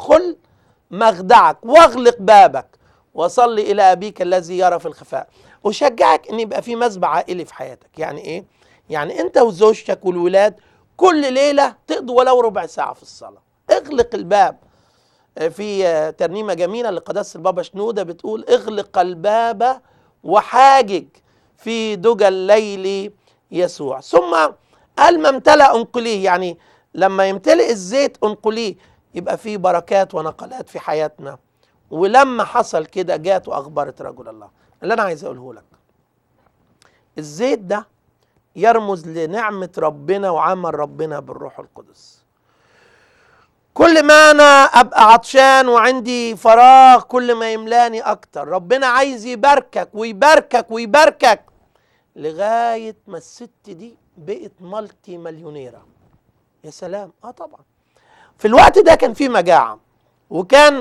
ادخل مخدعك واغلق بابك وصل الى ابيك الذي يرى في الخفاء اشجعك ان يبقى في مسبح عائلي في حياتك يعني ايه يعني انت وزوجتك والولاد كل ليله تقضوا ولو ربع ساعه في الصلاه اغلق الباب في ترنيمه جميله لقداسه البابا شنوده بتقول اغلق الباب وحاجج في دجى الليل يسوع ثم قال ما امتلأ انقليه يعني لما يمتلئ الزيت انقليه يبقى في بركات ونقلات في حياتنا ولما حصل كده جات واخبرت رجل الله اللي انا عايز اقوله لك الزيت ده يرمز لنعمه ربنا وعمل ربنا بالروح القدس كل ما انا ابقى عطشان وعندي فراغ كل ما يملاني اكتر ربنا عايز يباركك ويباركك ويباركك لغايه ما الست دي بقت مالتي مليونيره يا سلام اه طبعا في الوقت ده كان في مجاعه وكان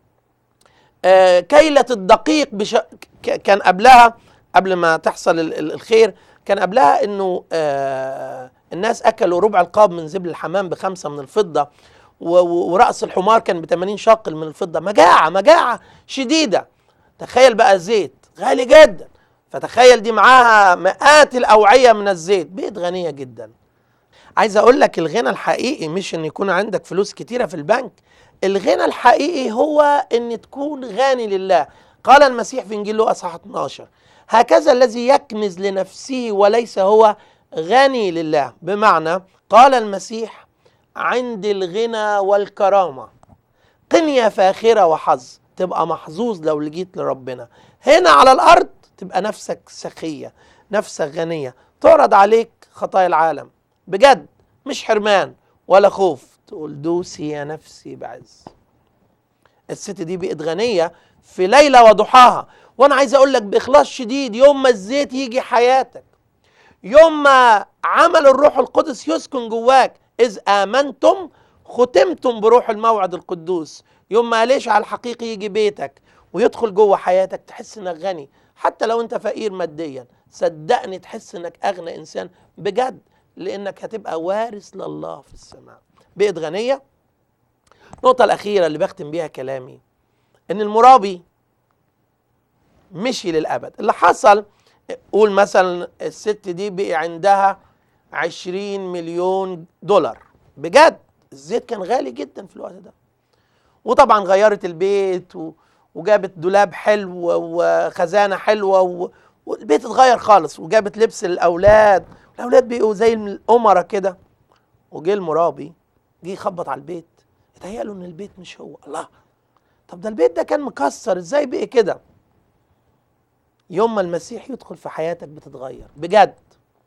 آه كيلة الدقيق بش... كان قبلها قبل ما تحصل الخير كان قبلها انه آه الناس اكلوا ربع القاب من زبل الحمام بخمسه من الفضه ورأس الحمار كان ب 80 شاقل من الفضة مجاعة مجاعة شديدة تخيل بقى زيت غالي جدا فتخيل دي معاها مئات الأوعية من الزيت بيت غنية جدا عايز أقول لك الغنى الحقيقي مش إن يكون عندك فلوس كتيرة في البنك الغنى الحقيقي هو إن تكون غني لله قال المسيح في إنجيل لوقا اصحاح 12 هكذا الذي يكنز لنفسه وليس هو غني لله بمعنى قال المسيح عند الغنى والكرامة قنية فاخرة وحظ تبقى محظوظ لو لجيت لربنا هنا على الأرض تبقى نفسك سخية نفسك غنية تعرض عليك خطايا العالم بجد مش حرمان ولا خوف تقول دوسي يا نفسي بعز الست دي بقت غنية في ليلة وضحاها وانا عايز اقول لك باخلاص شديد يوم ما الزيت يجي حياتك يوم ما عمل الروح القدس يسكن جواك إذ آمنتم ختمتم بروح الموعد القدوس يوم ما ليش على الحقيقي يجي بيتك ويدخل جوه حياتك تحس انك غني حتى لو انت فقير ماديا صدقني تحس انك اغنى انسان بجد لانك هتبقى وارث لله في السماء بقت غنية النقطة الأخيرة اللي بختم بيها كلامي إن المرابي مشي للأبد اللي حصل قول مثلا الست دي بقي عندها عشرين مليون دولار بجد الزيت كان غالي جدا في الوقت ده وطبعا غيرت البيت و... وجابت دولاب حلو وخزانة حلوة و... والبيت اتغير خالص وجابت لبس الأولاد الأولاد بقوا زي الأمرة كده وجه المرابي جه يخبط على البيت اتهيأ له إن البيت مش هو الله طب ده البيت ده كان مكسر ازاي بقي كده يوم ما المسيح يدخل في حياتك بتتغير بجد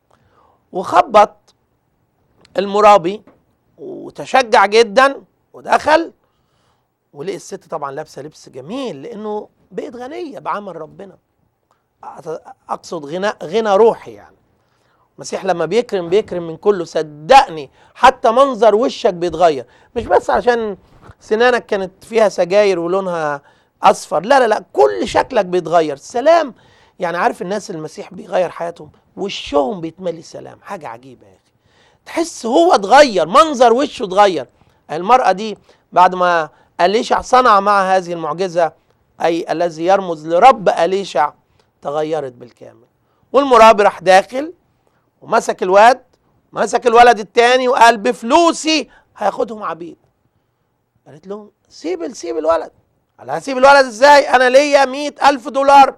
وخبط المرابي وتشجع جدا ودخل ولقي الست طبعا لابسه لبس جميل لانه بقت غنيه بعمل ربنا اقصد غنى غنى روحي يعني المسيح لما بيكرم بيكرم من كله صدقني حتى منظر وشك بيتغير مش بس عشان سنانك كانت فيها سجاير ولونها اصفر لا لا لا كل شكلك بيتغير سلام يعني عارف الناس المسيح بيغير حياتهم وشهم بيتملي سلام حاجة عجيبة يا أخي تحس هو اتغير منظر وشه اتغير المرأة دي بعد ما أليشع صنع مع هذه المعجزة أي الذي يرمز لرب أليشع تغيرت بالكامل والمرابي راح داخل ومسك الواد مسك الولد التاني وقال بفلوسي هياخدهم عبيد قالت لهم سيب سيب الولد قال هسيب الولد ازاي انا ليا مئة الف دولار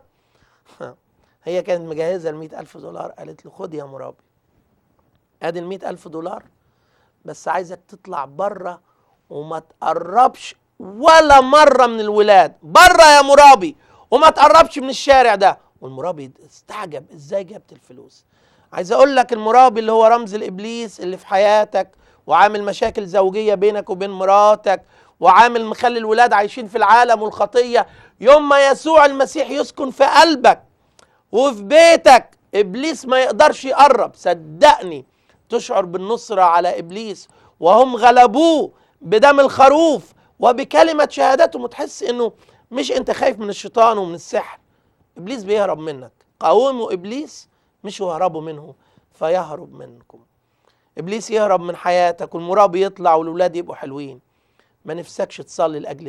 هي كانت مجهزة المئة ألف دولار قالت له خد يا مرابي ادي المئة ألف دولار بس عايزك تطلع بره وما تقربش ولا مرة من الولاد بره يا مرابي وما تقربش من الشارع ده والمرابي استعجب ازاي جبت الفلوس عايز اقول لك المرابي اللي هو رمز الابليس اللي في حياتك وعامل مشاكل زوجية بينك وبين مراتك وعامل مخلي الولاد عايشين في العالم والخطية يوم ما يسوع المسيح يسكن في قلبك وفي بيتك ابليس ما يقدرش يقرب صدقني تشعر بالنصرة على ابليس وهم غلبوه بدم الخروف وبكلمة شهادتهم وتحس انه مش انت خايف من الشيطان ومن السحر ابليس بيهرب منك قاوموا ابليس مش يهربوا منه فيهرب منكم ابليس يهرب من حياتك والمرابي يطلع والولاد يبقوا حلوين ما نفسكش تصلي لاجل